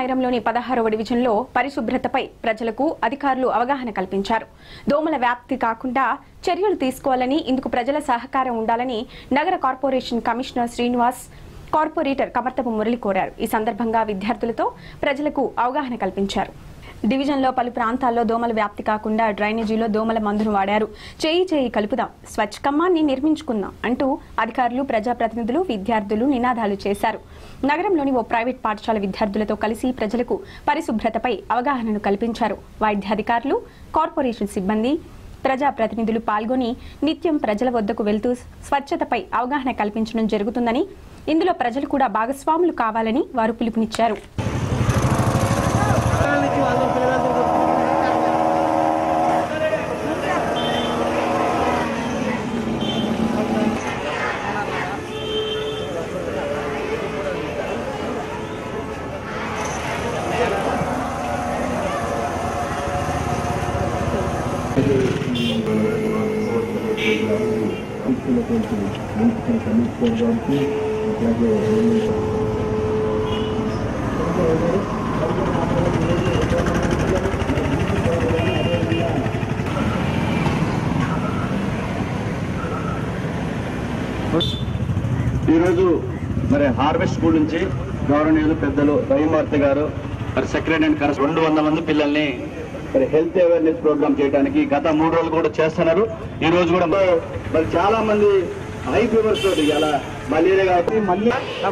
నగరంలోని పదహారవ డివిజన్లో పరిశుభ్రతపై ప్రజలకు అధికారులు అవగాహన కల్పించారు దోమల వ్యాప్తి కాకుండా చర్యలు తీసుకోవాలని ఇందుకు ప్రజల సహకారం ఉండాలని నగర corporation commissioner Srinivas corporator Kamarthapu Murali కోరారు ఈ సందర్భంగా విద్యార్థులతో ప్రజలకు అవగాహన కల్పించారు డివిజన్లో పలు ప్రాంతాల్లో దోమల వ్యాప్తి కాకుండా డ్రైనేజీలో దోమల మందును వాడారు చేయి చేయి కలుపుదాం స్వచ్ఛ కమ్మాన్ని నిర్మించుకుందాం అంటూ అధికారులు ప్రజాప్రతినిధులు విద్యార్థులు నినాదాలు చేశారు నగరంలోని ఓ ప్రైవేట్ పాఠశాల విద్యార్థులతో కలిసి ప్రజలకు పరిశుభ్రతపై అవగాహనను కల్పించారు వైద్యాధికారులు కార్పొరేషన్ సిబ్బంది ప్రజాప్రతినిధులు పాల్గొని నిత్యం ప్రజల వద్దకు వెళ్తూ స్వచ్ఛతపై అవగాహన కల్పించడం జరుగుతుందని ఇందులో ప్రజలు కూడా భాగస్వాములు కావాలని వారు పిలుపునిచ్చారు ఈరోజు మరి హార్వెస్ట్ స్కూల్ నుంచి గౌరవనీయులు పెద్దలు రవిమార్తి గారు మరి సెక్రటరీ అండ్ కరస్ రెండు వందల మంది పిల్లల్ని మరి హెల్త్ అవేర్నెస్ ప్రోగ్రామ్ చేయడానికి గత మూడు రోజులు కూడా చేస్తున్నారు ఈ రోజు కూడా మరి- మరి చాలా మంది హై ఫీవర్స్ తోటి ఇలా మలేరియా కాబట్టి మళ్ళీ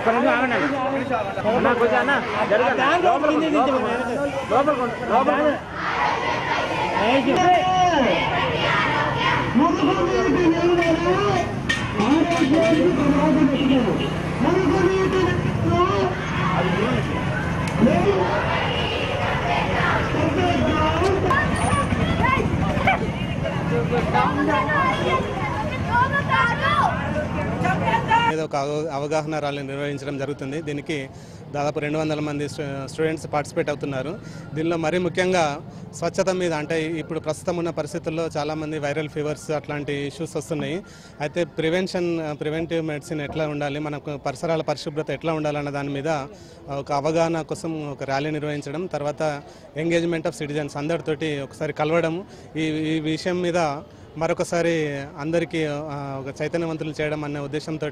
మీద ఒక అవ- అవగాహన ర్యాలీ నిర్వహించడం జరుగుతుంది దీనికి దాదాపు రెండు వందల మంది స్టూ- స్టూడెంట్స్ పార్టిసిపేట్ అవుతున్నారు దీనిలో మరీ ముఖ్యంగా స్వచ్ఛత మీద అంటే ఇప్పుడు ప్రస్తుతం ఉన్న పరిస్థితుల్లో చాలామంది వైరల్ ఫీవర్స్ అట్లాంటి ఇష్యూస్ వస్తున్నాయి అయితే ప్రివెన్షన్ ప్రివెంటివ్ మెడిసిన్ ఎట్లా ఉండాలి మనకు పరిసరాల పరిశుభ్రత ఎట్లా ఉండాలన్న దాని మీద ఒక అవగాహన కోసం ఒక ర్యాలీ నిర్వహించడం తర్వాత ఎంగేజ్మెంట్ ఆఫ్ సిటిజన్స్ అందరితోటి ఒకసారి కలవడం ఈ ఈ విషయం మీద మరొకసారి అందరికీ ఆ, ఒక చైతన్యవంతులు చేయడం అనే ఉద్దేశంతో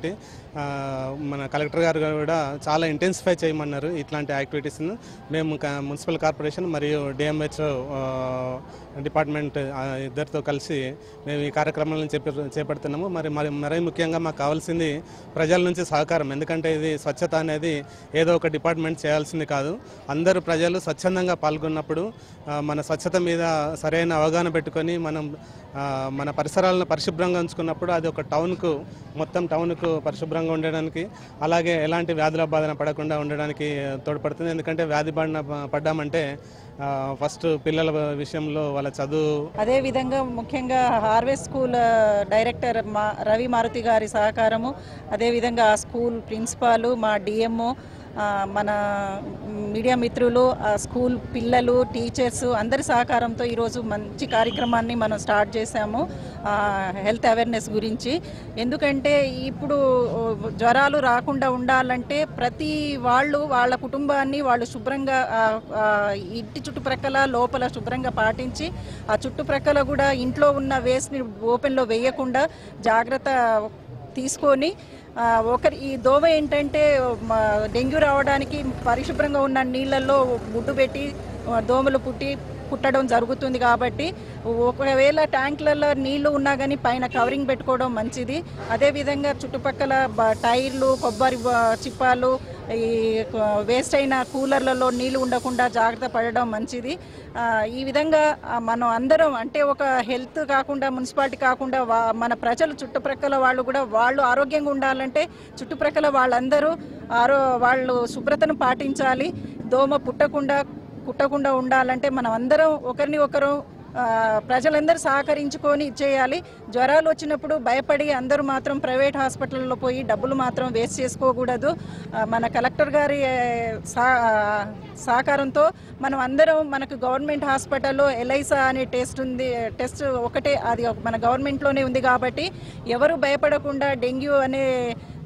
మన కలెక్టర్ గారు కూడా చాలా ఇంటెన్సిఫై చేయమన్నారు ఇట్లాంటి యాక్టివిటీస్ను మేము క- మున్సిపల్ కార్పొరేషన్ మరియు డిఎంహెచ్ఓ డిపార్ట్మెంట్ ఆ, ఇద్దరితో కలిసి మేము ఈ కార్యక్రమాలను చేప చేపడుతున్నాము మరి మరి మరీ ముఖ్యంగా మాకు కావాల్సింది ప్రజల నుంచి సహకారం ఎందుకంటే ఇది స్వచ్ఛత అనేది ఏదో ఒక డిపార్ట్మెంట్ చేయాల్సింది కాదు అందరూ ప్రజలు స్వచ్ఛందంగా పాల్గొన్నప్పుడు ఆ, మన స్వచ్ఛత మీద సరైన అవగాహన పెట్టుకొని మనం ఆ, మన పరిసరాలను పరిశుభ్రంగా ఉంచుకున్నప్పుడు అది ఒక టౌన్కు మొత్తం టౌన్కు పరిశుభ్రంగా ఉండడానికి అలాగే ఎలాంటి వ్యాధుల బాధన పడకుండా ఉండడానికి తోడ్పడుతుంది ఎందుకంటే వ్యాధి బారిన పడ్డామంటే ఆ, ఫస్ట్ పిల్లల విషయంలో వాళ్ళ చదువు అదే విధంగా ముఖ్యంగా హార్వెస్ట్ స్కూల్ ఆ, డైరెక్టర్ మా రవి మారుతి గారి సహకారము అదేవిధంగా ఆ స్కూల్ ప్రిన్సిపాలు మా డిఎంఓ మన మీడియా మిత్రులు ఆ స్కూల్ పిల్లలు టీచర్స్ అందరి సహకారంతో ఈరోజు మంచి కార్యక్రమాన్ని మనం స్టార్ట్ చేశాము ఆ, హెల్త్ అవేర్నెస్ గురించి ఎందుకంటే ఇప్పుడు జ్వరాలు రాకుండా ఉండాలంటే ప్రతి వాళ్ళు వాళ్ళ కుటుంబాన్ని వాళ్ళు శుభ్రంగా ఆ, ఆ, ఇంటి చుట్టుప్రక్కల లోపల శుభ్రంగా పాటించి ఆ చుట్టుప్రక్కల కూడా ఇంట్లో ఉన్న వేస్ట్ని ఓపెన్లో వేయకుండా జాగ్రత్త తీసుకొని ఆ, ఒకరి ఈ దోమ ఏంటంటే మ, డెంగ్యూ రావడానికి పరిశుభ్రంగా ఉన్న నీళ్ళల్లో గుడ్డు పెట్టి ఆ, దోమలు పుట్టి పుట్టడం జరుగుతుంది కాబట్టి ఒకవేళ ట్యాంకులలో నీళ్లు ఉన్నా కానీ పైన కవరింగ్ పెట్టుకోవడం మంచిది అదేవిధంగా చుట్టుపక్కల బ- టైర్లు కొబ్బరి బ- చిప్పాలు ఈ వేస్ట్ అయిన కూలర్లలో నీళ్లు ఉండకుండా జాగ్రత్త పడడం మంచిది ఆ, ఈ విధంగా ఆ, మనం అందరం అంటే ఒక హెల్త్ కాకుండా మున్సిపాలిటీ కాకుండా వా- మన ప్రజలు చుట్టుప్రక్కల వాళ్ళు కూడా వాళ్ళు ఆరోగ్యంగా ఉండాలంటే చుట్టుప్రక్కల వాళ్ళందరూ ఆరో వాళ్ళు శుభ్రతను పాటించాలి దోమ పుట్టకుండా కుట్టకుండా ఉండాలంటే మనం అందరం ఒకరిని ఒకరు ఆ, ప్రజలందరూ సహకరించుకొని ఇచ్చేయాలి జ్వరాలు వచ్చినప్పుడు భయపడి అందరూ మాత్రం ప్రైవేట్ హాస్పిటల్లో పోయి డబ్బులు మాత్రం వేస్ట్ చేసుకోకూడదు ఆ, మన కలెక్టర్ గారి ఏ, సహ- సహకారంతో మనం అందరం మనకు గవర్నమెంట్ హాస్పిటల్లో ఎలైసా అనే టెస్ట్ ఉంది టెస్ట్ ఒకటే అది మన గవర్నమెంట్లోనే ఉంది కాబట్టి ఎవరు భయపడకుండా డెంగ్యూ అనే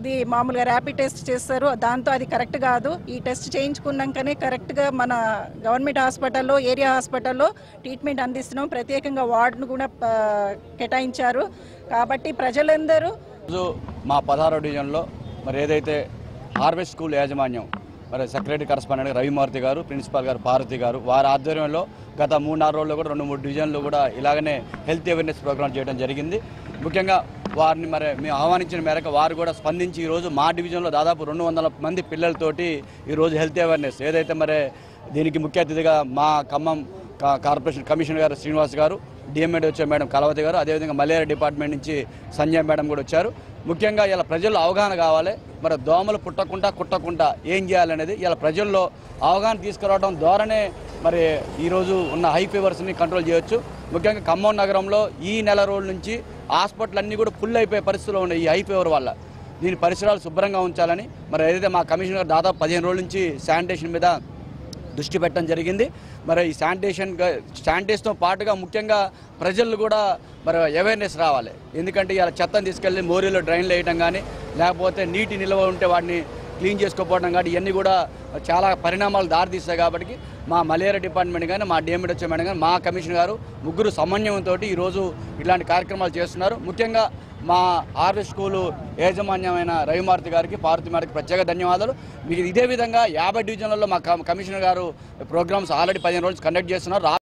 ఇది మామూలుగా ర్యాపిడ్ టెస్ట్ చేస్తారు దాంతో అది కరెక్ట్ కాదు ఈ టెస్ట్ చేయించుకున్నాకనే కరెక్ట్గా మన గవర్నమెంట్ హాస్పిటల్లో ఏరియా హాస్పిటల్లో ట్రీట్మెంట్ అందిస్తున్నాం ప్రత్యేకంగా వార్డును కూడా ఆ, కేటాయించారు కాబట్టి ప్రజలందరూ రోజు మా పదహారో డివిజన్లో మరి ఏదైతే హార్వెస్ట్ స్కూల్ యాజమాన్యం మరి సెక్రటరీ కరస్పాండెంట్ రవిమారుతి గారు ప్రిన్సిపాల్ గారు పార్వతి గారు వారి ఆధ్వర్యంలో గత మూడు నాలుగు రోజుల్లో కూడా రెండు మూడు డివిజన్లు కూడా ఇలాగనే హెల్త్ అవేర్నెస్ ప్రోగ్రామ్ చేయడం జరిగింది ముఖ్యంగా వారిని మరి మేము ఆహ్వానించిన మేరకు వారు కూడా స్పందించి ఈరోజు మా డివిజన్లో దాదాపు రెండు వందల మంది పిల్లలతోటి ఈరోజు హెల్త్ అవేర్నెస్ ఏదైతే మరి దీనికి ముఖ్య అతిథిగా మా ఖమ్మం కా- కార్పొరేషన్ కమిషనర్ గారు శ్రీనివాస్ గారు డిఎంఎడ్ వచ్చే మేడం కలవతి గారు అదేవిధంగా మలేరియా డిపార్ట్మెంట్ నుంచి సంజయ్ మేడం కూడా వచ్చారు ముఖ్యంగా ఇలా ప్రజల్లో అవగాహన కావాలి మరి దోమలు పుట్టకుండా కుట్టకుండా ఏం చేయాలనేది ఇలా ప్రజల్లో అవగాహన తీసుకురావడం ద్వారానే మరి ఈరోజు ఉన్న హై ఫీవర్స్ని కంట్రోల్ చేయొచ్చు ముఖ్యంగా ఖమ్మం నగరంలో ఈ నెల రోజుల నుంచి హాస్పిటల్ అన్నీ కూడా ఫుల్ అయిపోయే పరిస్థితిలో ఉన్నాయి ఈ హై ఫీవర్ వల్ల దీని పరిసరాలు శుభ్రంగా ఉంచాలని మరి ఏదైతే మా కమిషనర్ దాదాపు పదిహేను రోజుల నుంచి శానిటేషన్ మీద దృష్టి పెట్టడం జరిగింది మరి ఈ శానిటేషన్ శానిటేషన్తో పాటుగా ముఖ్యంగా ప్రజలు కూడా మరి అవేర్నెస్ రావాలి ఎందుకంటే ఇలా చెత్తను తీసుకెళ్ళి మోరీలో డ్రైన్లు వేయడం కానీ లేకపోతే నీటి నిల్వ ఉంటే వాటిని క్లీన్ చేసుకోకపోవడం కానీ ఇవన్నీ కూడా చాలా పరిణామాలు దారితీస్తాయి కాబట్టి మా మలేరియా డిపార్ట్మెంట్ కానీ మా డిఎంఎడ్ వచ్చే మేడం కానీ మా కమిషనర్ గారు ముగ్గురు సమన్వయంతో ఈరోజు ఇలాంటి కార్యక్రమాలు చేస్తున్నారు ముఖ్యంగా మా ఆర్ఎస్ స్కూలు యాజమాన్యమైన రవిమారుతి గారికి పార్వతి గారికి ప్రత్యేక ధన్యవాదాలు మీకు ఇదే విధంగా యాభై డివిజన్లలో మా కమిషనర్ గారు ప్రోగ్రామ్స్ ఆల్రెడీ పదిహేను రోజులు కండక్ట్ చేస్తున్నారు రా-